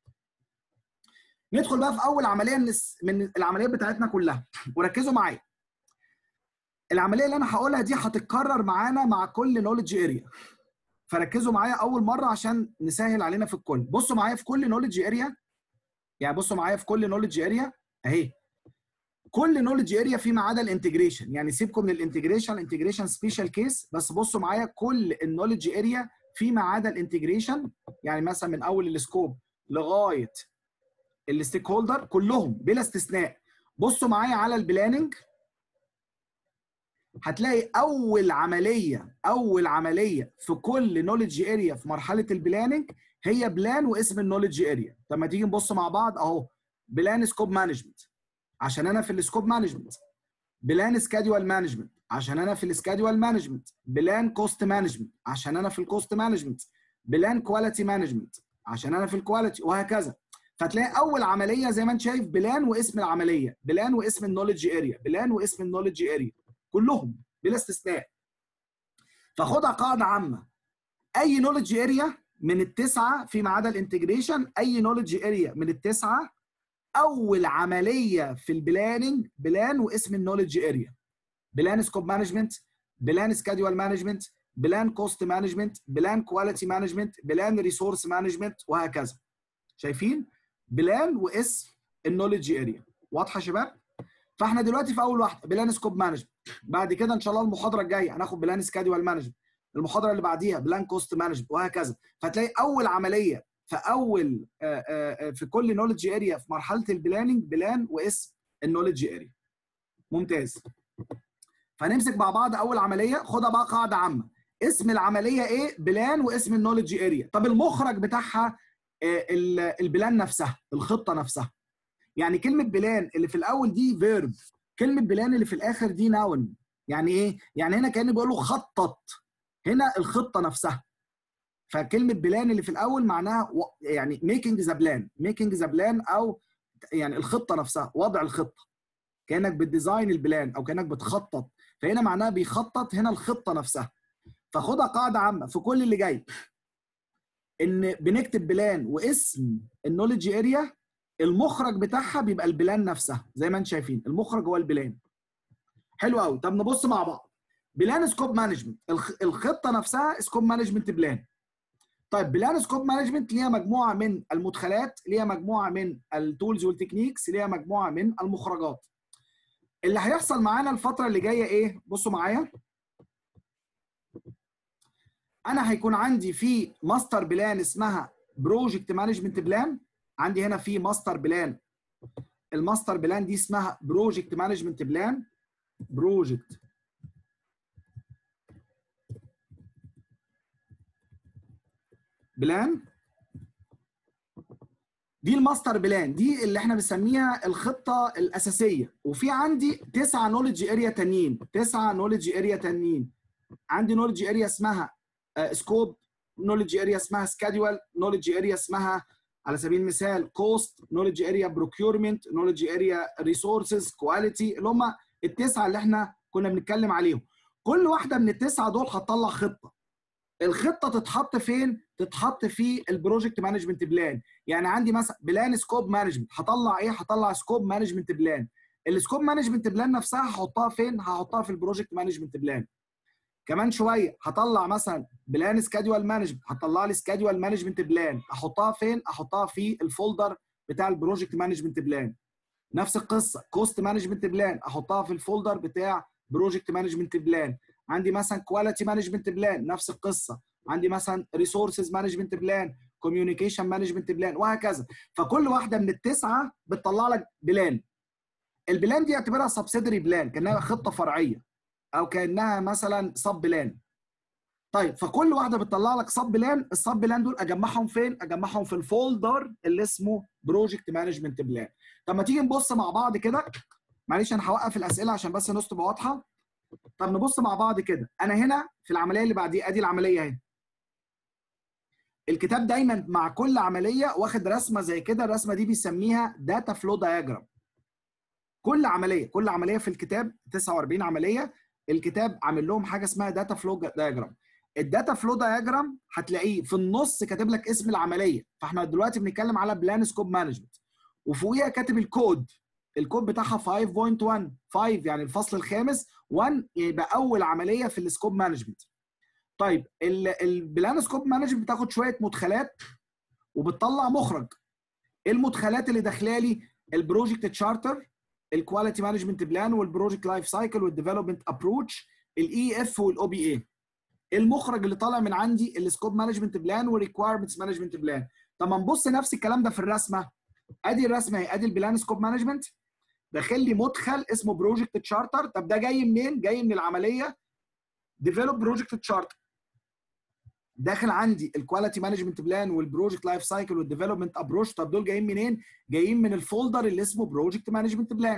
ندخل بقى في اول عمليه من من العمليات بتاعتنا كلها وركزوا معايا العمليه اللي انا هقولها دي هتتكرر معانا مع كل نولج اريا فركزوا معايا اول مره عشان نسهل علينا في الكل بصوا معايا في كل نولج اريا يعني بصوا معايا في كل نولج اريا اهي كل نولج اريا فيما عدا الانتجريشن يعني سيبكم من الانتجريشن الانتجريشن سبيشال كيس بس بصوا معايا كل النولج اريا فيما عدا الانتجريشن يعني مثلا من اول السكوب لغايه الستيك هولدر كلهم بلا استثناء بصوا معايا على البلاننج هتلاقي اول عمليه اول عمليه في كل نولج اريا في مرحله البلاننج هي بلان واسم النولج اريا طب ما تيجي نبص مع بعض اهو بلان سكوب مانجمنت عشان انا في السكوب مانجمنت بلان سكادول مانجمنت عشان انا في السكادول مانجمنت بلان كوست مانجمنت عشان انا في الكوست مانجمنت بلان كواليتي مانجمنت عشان انا في الكواليتي وهكذا فتلاقي اول عمليه زي ما انت شايف بلان واسم العمليه بلان واسم النولج اريا بلان واسم النولج اريا كلهم بلا استثناء فخدها قاعده عامه اي نولج اريا من التسعه فيما عدا الانتجريشن اي نولج اريا من التسعه اول عمليه في البلاننج بلان واسم النولج اريا بلان سكوب مانجمنت بلان سكادول مانجمنت بلان كوست مانجمنت بلان كواليتي مانجمنت بلان ريسورس مانجمنت وهكذا شايفين بلان واسم النولج اريا واضحه يا شباب فاحنا دلوقتي في اول واحده بلان سكوب مانجمنت بعد كده ان شاء الله المحاضره الجايه هناخد بلان سكادول مانجمنت المحاضره اللي بعديها بلان كوست مانجمنت وهكذا فتلاقي اول عمليه في اول في كل نولج اريا في مرحله البلاننج بلان واسم النولج اريا ممتاز فنمسك مع بعض اول عمليه خدها بقى قاعده عامه اسم العمليه ايه بلان واسم النولج اريا طب المخرج بتاعها البلان نفسها الخطه نفسها يعني كلمه بلان اللي في الاول دي فيرب كلمه بلان اللي في الاخر دي ناون يعني ايه يعني هنا كانه بيقول له خطط هنا الخطه نفسها فكلمه بلان اللي في الاول معناها و... يعني ميكنج ذا بلان ميكنج ذا بلان او يعني الخطه نفسها وضع الخطه كانك بتديزاين البلان او كانك بتخطط فهنا معناها بيخطط هنا الخطه نفسها فخدها قاعده عامه في كل اللي جاي ان بنكتب بلان واسم النولج اريا المخرج بتاعها بيبقى البلان نفسها زي ما انتم شايفين المخرج هو البلان حلو قوي طب نبص مع بعض بلان سكوب مانجمنت الخطه نفسها سكوب مانجمنت بلان طيب بلان سكوب مانجمنت ليها مجموعه من المدخلات ليها مجموعه من التولز والتكنيكس ليها مجموعه من المخرجات اللي هيحصل معانا الفتره اللي جايه ايه بصوا معايا انا هيكون عندي في ماستر بلان اسمها بروجكت مانجمنت بلان عندي هنا في ماستر بلان الماستر بلان دي اسمها بروجكت مانجمنت بلان بروجكت بلان دي الماستر بلان دي اللي احنا بنسميها الخطه الاساسيه وفي عندي تسعه نولج اريا تانيين تسعه نولج اريا تانيين عندي نولج اريا اسمها سكوب نولج اريا اسمها سكادول نولج اريا اسمها على سبيل المثال كوست نولج اريا بروكيورمنت نولج اريا ريسورسز كواليتي اللي هم التسعه اللي احنا كنا بنتكلم عليهم كل واحده من التسعه دول هتطلع خطه الخطه تتحط فين تتحط في البروجكت مانجمنت بلان يعني عندي مثلا بلان سكوب مانجمنت هطلع ايه هطلع سكوب مانجمنت بلان السكوب مانجمنت بلان نفسها هحطها فين هحطها في البروجكت مانجمنت بلان كمان شويه هطلع مثلا بلان سكادول مانجمنت هطلع لي سكادول مانجمنت بلان احطها فين احطها في الفولدر بتاع البروجكت مانجمنت بلان نفس القصه كوست مانجمنت بلان احطها في الفولدر بتاع بروجكت مانجمنت بلان عندي مثلا كواليتي مانجمنت بلان نفس القصه عندي مثلا ريسورسز مانجمنت بلان كوميونيكيشن مانجمنت بلان وهكذا فكل واحده من التسعه بتطلع لك بلان البلان دي اعتبرها سبسيدري بلان كانها خطه فرعيه او كانها مثلا سب بلان طيب فكل واحده بتطلع لك سب بلان السب بلان دول اجمعهم فين اجمعهم في الفولدر اللي اسمه بروجكت مانجمنت بلان طب ما تيجي نبص مع بعض كده معلش انا هوقف الاسئله عشان بس النص تبقى واضحه طب نبص مع بعض كده انا هنا في العمليه اللي بعديها ادي العمليه اهي الكتاب دايما مع كل عمليه واخد رسمه زي كده الرسمه دي بيسميها داتا فلو دايجرام كل عمليه كل عمليه في الكتاب 49 عمليه الكتاب عامل لهم حاجه اسمها داتا فلو دايجرام الداتا فلو دايجرام هتلاقيه في النص كاتب لك اسم العمليه فاحنا دلوقتي بنتكلم على بلان سكوب مانجمنت وفوقيها كاتب الكود الكود بتاعها 5.1 5 يعني الفصل الخامس 1 يبقى اول عمليه في السكوب مانجمنت طيب البلان سكوب مانجمنت بتاخد شويه مدخلات وبتطلع مخرج ايه المدخلات اللي داخله لي البروجكت تشارتر الكواليتي مانجمنت بلان والبروجكت لايف سايكل والديفلوبمنت ابروتش الاي اف والاو بي اي المخرج اللي طالع من عندي السكوب مانجمنت بلان والريكوايرمنتس مانجمنت بلان طب ما نبص نفس الكلام ده في الرسمه ادي الرسمه اهي ادي البلان سكوب مانجمنت داخل لي مدخل اسمه بروجكت تشارتر طب ده جاي منين جاي من العمليه ديفلوب بروجكت تشارتر داخل عندي الكواليتي مانجمنت بلان والبروجكت لايف سايكل والديفلوبمنت ابروش طب دول جايين منين جايين من الفولدر اللي اسمه بروجكت مانجمنت بلان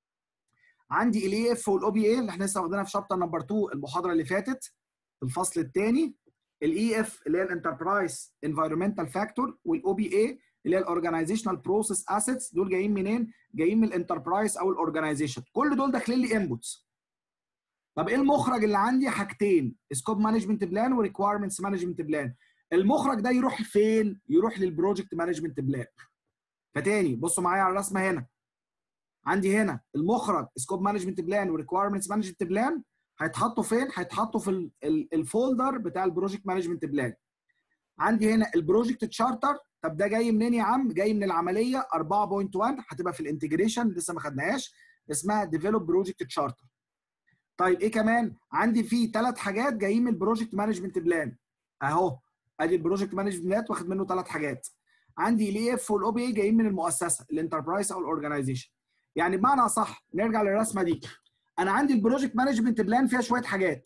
عندي الاي اف والاو بي اي اللي احنا لسه واخدينها في شابتر نمبر 2 المحاضره اللي فاتت في الفصل الثاني الاي اف اللي هي الانتربرايز انفايرمنتال فاكتور والاو بي اي اللي هي الاورجنايزيشنال بروسيس اسيتس دول جايين منين؟ جايين من الانتربرايز او الاورجنايزيشن كل دول داخلين لي انبوتس طب ايه المخرج اللي عندي حاجتين سكوب مانجمنت بلان وريكوايرمنتس مانجمنت بلان المخرج ده يروح فين يروح للبروجكت مانجمنت بلان فتاني بصوا معايا على الرسمه هنا عندي هنا المخرج سكوب مانجمنت بلان وريكوايرمنتس مانجمنت بلان هيتحطوا فين هيتحطوا في الفولدر بتاع البروجكت مانجمنت بلان عندي هنا البروجكت تشارتر طب ده جاي منين يا عم جاي من العمليه 4.1 هتبقى في الانتجريشن لسه ما خدناهاش اسمها ديفلوب بروجكت تشارتر طيب ايه كمان عندي فيه ثلاث حاجات جايين من البروجكت مانجمنت بلان اهو ادي البروجكت مانجمنت بلان واخد منه ثلاث حاجات عندي الاي اف والاو بي اي جايين من المؤسسه الانتربرايز او الاورجنايزيشن يعني بمعنى صح نرجع للرسمه دي انا عندي البروجكت مانجمنت بلان فيها شويه حاجات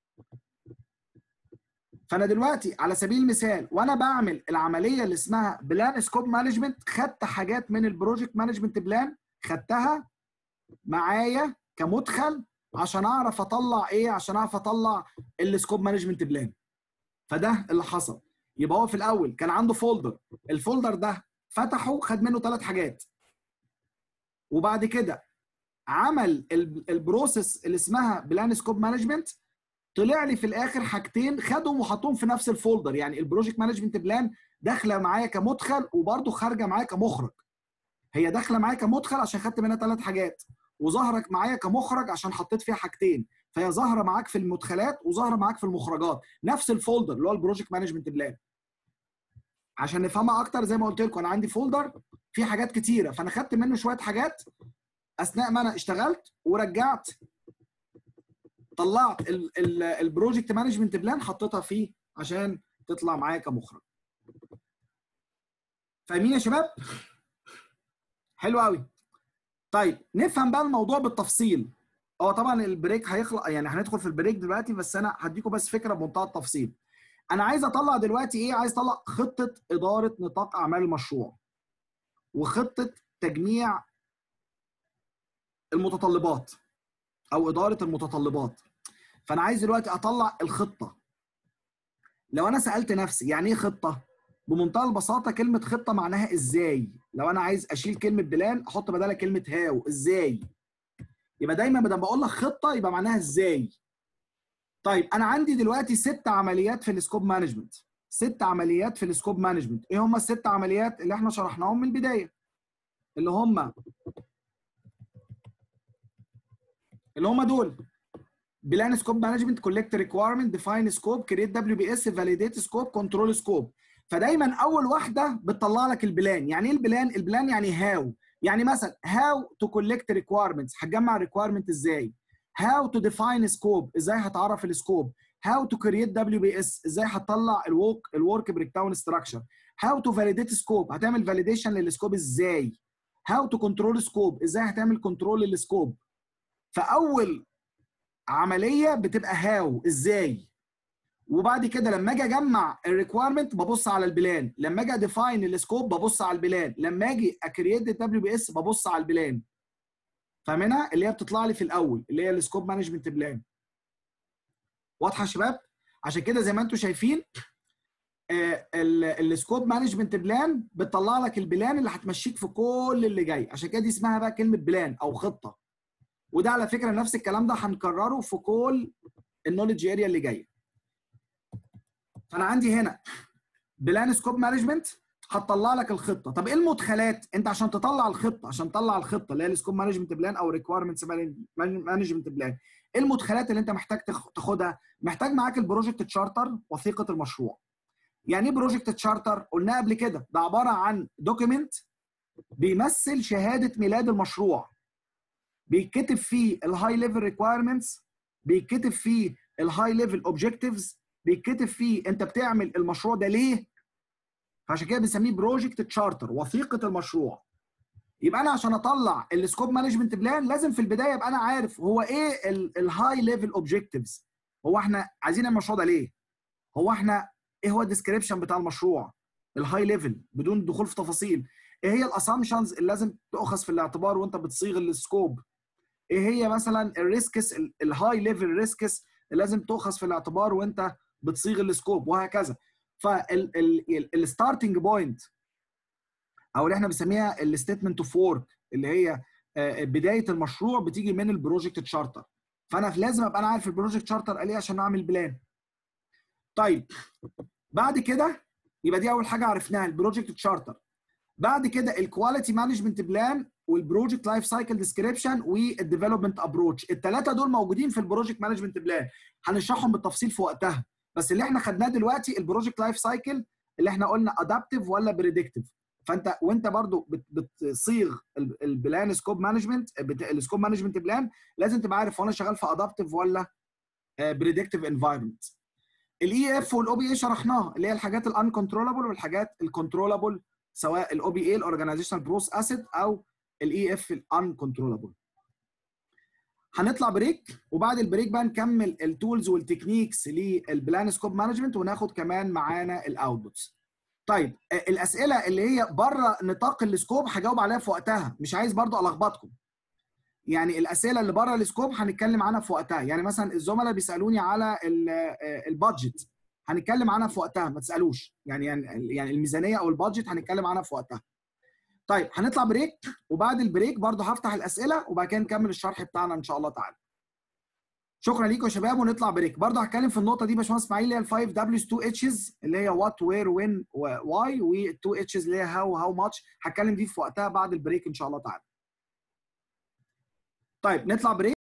فانا دلوقتي على سبيل المثال وانا بعمل العمليه اللي اسمها بلان سكوب مانجمنت خدت حاجات من البروجكت مانجمنت بلان خدتها معايا كمدخل عشان اعرف اطلع ايه عشان اعرف اطلع السكوب مانجمنت بلان فده اللي حصل يبقى هو في الاول كان عنده فولدر الفولدر ده فتحه خد منه ثلاث حاجات وبعد كده عمل ال- البروسيس اللي اسمها بلان سكوب مانجمنت طلع لي في الاخر حاجتين خدهم وحطهم في نفس الفولدر يعني البروجكت مانجمنت بلان داخله معايا كمدخل وبرده خارجه معايا كمخرج هي داخله معايا كمدخل عشان خدت منها ثلاث حاجات وظهرت معايا كمخرج عشان حطيت فيها حاجتين فهي ظاهره معاك في المدخلات وظاهره معاك في المخرجات نفس الفولدر اللي هو البروجكت مانجمنت بلان عشان نفهمها اكتر زي ما قلت لكم انا عندي فولدر فيه حاجات كتيره فانا خدت منه شويه حاجات اثناء ما انا اشتغلت ورجعت طلعت البروجكت مانجمنت بلان حطيتها فيه عشان تطلع معايا كمخرج فاهمين يا شباب حلو قوي طيب نفهم بقى الموضوع بالتفصيل هو طبعا البريك هيخلق يعني هندخل في البريك دلوقتي بس انا هديكم بس فكره بمنتهى التفصيل انا عايز اطلع دلوقتي ايه عايز اطلع خطه اداره نطاق اعمال المشروع وخطه تجميع المتطلبات او اداره المتطلبات فانا عايز دلوقتي اطلع الخطه لو انا سالت نفسي يعني ايه خطه بمنتهى البساطه كلمه خطه معناها ازاي لو انا عايز اشيل كلمه بلان احط بدالها كلمه هاو ازاي يبقى دايما بدل ما بقول لك خطه يبقى معناها ازاي طيب انا عندي دلوقتي ست عمليات في السكوب مانجمنت ست عمليات في السكوب مانجمنت ايه هم الست عمليات اللي احنا شرحناهم من البدايه اللي هم اللي هم دول بلان سكوب مانجمنت كولكت ريكويرمنت ديفاين سكوب كريت دبليو بي اس فاليديت سكوب كنترول سكوب فدايما اول واحده بتطلع لك البلان يعني ايه البلان البلان يعني هاو يعني مثلا هاو تو كولكت ريكويرمنتس هتجمع ريكويرمنت ازاي هاو تو ديفاين سكوب ازاي هتعرف السكوب هاو تو كريت دبليو بي اس ازاي هتطلع الورك الورك بريك داون ستراكشر هاو تو فاليديت سكوب هتعمل فاليديشن للسكوب ازاي هاو تو كنترول سكوب ازاي هتعمل كنترول للسكوب فاول عمليه بتبقى هاو ازاي وبعد كده لما اجي اجمع الريكويرمنت ببص على البلان لما اجي اديفاين السكوب ببص على البلان لما اجي اكريت الدبليو بي اس ببص على البلان فاهمينها اللي هي بتطلع لي في الاول اللي هي السكوب مانجمنت بلان واضحه يا شباب عشان كده زي ما انتم شايفين السكوب مانجمنت بلان بتطلع لك البلان اللي هتمشيك في كل اللي جاي عشان كده دي اسمها بقى كلمه بلان او خطه وده على فكره نفس الكلام ده هنكرره في كل النولج اريا اللي جايه فانا عندي هنا بلان سكوب مانجمنت هتطلع لك الخطه طب ايه المدخلات انت عشان تطلع الخطه عشان تطلع الخطه اللي هي السكوب مانجمنت بلان او ريكويرمنتس مانجمنت بلان ايه المدخلات اللي انت محتاج تاخدها محتاج معاك البروجكت تشارتر وثيقه المشروع يعني ايه بروجكت تشارتر قلنا قبل كده ده عباره عن دوكيمنت بيمثل شهاده ميلاد المشروع بيتكتب فيه الهاي ليفل ريكويرمنتس بيتكتب فيه الهاي ليفل اوبجكتيفز بيتكتب فيه انت بتعمل المشروع ده ليه فعشان كده بنسميه بروجكت تشارتر وثيقه المشروع يبقى انا عشان اطلع السكوب مانجمنت بلان لازم في البدايه ابقى انا عارف هو ايه الهاي ليفل اوبجكتيفز هو احنا عايزين المشروع ده ليه هو احنا ايه هو الديسكريبشن بتاع المشروع الهاي ليفل بدون دخول في تفاصيل ايه هي الاسامبشنز اللي لازم تؤخذ في الاعتبار وانت بتصيغ السكوب ايه هي مثلا الريسكس الهاي ليفل ريسكس اللي لازم تؤخذ في الاعتبار وانت بتصيغ السكوب وهكذا فالستارتنج بوينت او اللي احنا بنسميها الستيتمنت اوف ورك اللي هي بدايه المشروع بتيجي من البروجكت تشارتر فانا لازم ابقى انا عارف البروجكت تشارتر قال ايه عشان اعمل بلان طيب بعد كده يبقى دي اول حاجه عرفناها البروجكت تشارتر بعد كده الكواليتي مانجمنت بلان والبروجكت لايف سايكل ديسكريبشن والديفلوبمنت ابروتش الثلاثه دول موجودين في البروجكت مانجمنت بلان هنشرحهم بالتفصيل في وقتها بس اللي احنا خدناه دلوقتي البروجكت لايف سايكل اللي احنا قلنا ادابتيف ولا بريدكتيف فانت وانت برضو بتصيغ البلان سكوب مانجمنت السكوب مانجمنت بلان لازم تبقى عارف هو انا شغال في ادابتيف ولا بريدكتيف انفايرمنت الاي اف والاو بي اي شرحناها اللي هي الحاجات الان كنترولابل والحاجات الكنترولابل سواء الاو بي اي الاورجنايزيشنال بروس اسيت او الاي اف الان كنترولابل هنطلع بريك وبعد البريك بقى نكمل التولز والتكنيكس للبلان سكوب مانجمنت وناخد كمان معانا الاوتبوتس طيب الاسئله اللي هي بره نطاق السكوب هجاوب عليها في وقتها مش عايز برضو الخبطكم يعني الاسئله اللي بره السكوب هنتكلم عنها في وقتها يعني مثلا الزملاء بيسالوني على البادجت هنتكلم عنها في وقتها ما تسالوش يعني يعني الميزانيه او البادجت هنتكلم عنها في وقتها طيب هنطلع بريك وبعد البريك برضه هفتح الاسئله وبعد كده نكمل الشرح بتاعنا ان شاء الله تعالى شكرا ليكم يا شباب ونطلع بريك برضه هتكلم في النقطه دي باشمهندس اسماعيل اللي هي ال 5 دبليوز 2 اتشز اللي هي وات وير وين واي وال 2 اتشز اللي هي هاو هاو ماتش هتكلم دي في وقتها بعد البريك ان شاء الله تعالى طيب نطلع بريك